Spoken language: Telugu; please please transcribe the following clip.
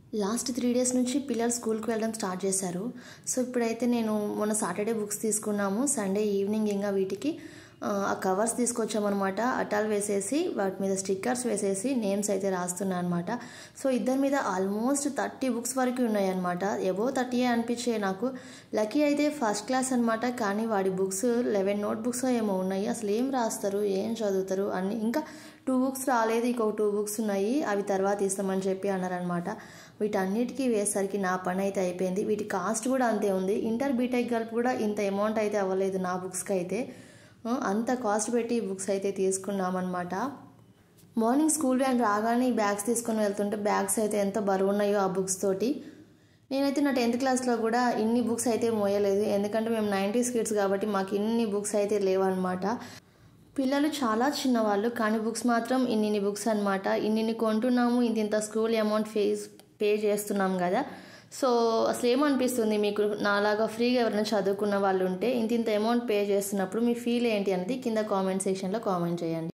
లాస్ట్ త్రీ డేస్ నుంచి పిల్లలు స్కూల్కి వెళ్ళడం స్టార్ట్ చేశారు సో ఇప్పుడైతే నేను మొన్న సాటర్డే బుక్స్ తీసుకున్నాము సండే ఈవినింగ్ ఇంకా వీటికి ఆ, ఆ కవర్స్ తీసుకొచ్చామన్నమాట అటాల్ వేసేసి వాటి మీద స్టిక్కర్స్ వేసేసి నేమ్స్ అయితే రాస్తున్నాను అనమాట సో ఇద్దరి మీద ఆల్మోస్ట్ థర్టీ బుక్స్ వరకు ఉన్నాయన్నమాట ఎబో థర్టీ అనిపించాయి నాకు లక్కీ అయితే ఫస్ట్ క్లాస్ అనమాట కానీ వాడి బుక్స్ లెవెన్ నోట్ బుక్స్ ఏమో ఉన్నాయి అసలు ఏం రాస్తారు ఏం చదువుతారు అన్ని ఇంకా టూ బుక్స్ రాలేదు ఇంకొక టూ బుక్స్ ఉన్నాయి అవి తర్వాత ఇస్తామని చెప్పి అన్నారనమాట వీటన్నిటికీ వేసరికి నా పని అయితే అయిపోయింది వీటి కాస్ట్ కూడా అంతే ఉంది ఇంటర్ బీటెక్ గల్ప్ కూడా ఇంత అమౌంట్ అయితే అవ్వలేదు నా బుక్స్కి అయితే ఆ, అంత కాస్ట్ పెట్టి ఈ బుక్స్ అయితే తీసుకున్నామన్నమాట మార్నింగ్ స్కూల్ వ్యాన్ రాగానే ఈ బ్యాగ్స్ తీసుకొని వెళ్తుంటే బ్యాగ్స్ అయితే ఎంత బరువు ఉన్నాయో ఆ బుక్స్ తోటి నేనైతే నా టెన్త్ క్లాస్లో కూడా ఇన్ని బుక్స్ అయితే మోయలేదు ఎందుకంటే మేము నైంటీస్ కిడ్స్ కాబట్టి మాకు ఇన్ని బుక్స్ అయితే లేవన్నమాట పిల్లలు చాలా చిన్నవాళ్ళు కానీ బుక్స్ మాత్రం ఇన్ని బుక్స్ అనమాట ఇన్ని కొంటున్నాము ఇంత ఇంత స్కూల్ అమౌంట్ ఫీజ్ పే చేస్తున్నాం కదా సో అసలు ఏమనిపిస్తుంది మీకు నాలాగా ఫ్రీగా ఎవరైనా చదువుకున్న వాళ్ళు ఉంటే ఇంత ఇంత అమౌంట్ పే చేస్తున్నప్పుడు మీ ఫీల్ ఏంటి అనేది కింద కామెంట్ సెక్షన్లో కామెంట్ చేయండి